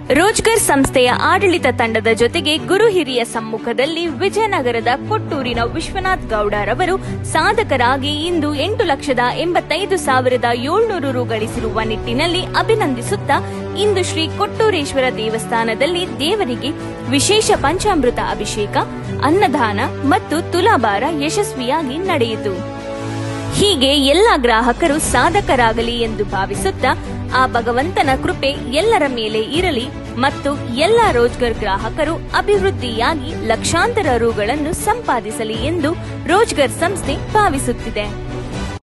ರೋಜ್ಗರ್ ಸಂಸ್ಥೆಯ ಆಡಳಿತ ತಂಡದ ಜೊತೆಗೆ ಗುರು ಹಿರಿಯ ಸಮ್ಮುಖದಲ್ಲಿ ವಿಜಯನಗರದ ಕೊಟ್ಟೂರಿನ ವಿಶ್ವನಾಥ್ ಗೌಡರವರು ಸಾಧಕರಾಗಿ ಇಂದು ಎಂಟು ಲಕ್ಷದ ಎಂಬತ್ತೈದು ಸಾವಿರದ ಏಳ್ನೂರು ರು ಗಳಿಸಿರುವ ನಿಟ್ಟಿನಲ್ಲಿ ಅಭಿನಂದಿಸುತ್ತಾ ಇಂದು ಶ್ರೀ ಕೊಟ್ಟೂರೇಶ್ವರ ದೇವಸ್ಥಾನದಲ್ಲಿ ದೇವರಿಗೆ ವಿಶೇಷ ಪಂಚಾಮೃತ ಅಭಿಷೇಕ ಅನ್ನದಾನ ಮತ್ತು ತುಲಾಭಾರ ಯಶಸ್ವಿಯಾಗಿ ನಡೆಯಿತು ಹೀಗೆ ಎಲ್ಲ ಗ್ರಾಹಕರು ಸಾಧಕರಾಗಲಿ ಎಂದು ಭಾವಿಸುತ್ತಾ ಆ ಭಗವಂತನ ಕೃಪೆ ಎಲ್ಲರ ಮೇಲೆ ಇರಲಿ ಮತ್ತು ಎಲ್ಲ ರೋಜ್ಗರ್ ಗ್ರಾಹಕರು ಅಭಿವೃದ್ಧಿಯಾಗಿ ಲಕ್ಷಾಂತರ ರುಗಳನ್ನು ಸಂಪಾದಿಸಲಿ ಎಂದು ರೋಜ್ಗರ್ ಸಂಸ್ಥೆ ಭಾವಿಸುತ್ತಿದೆ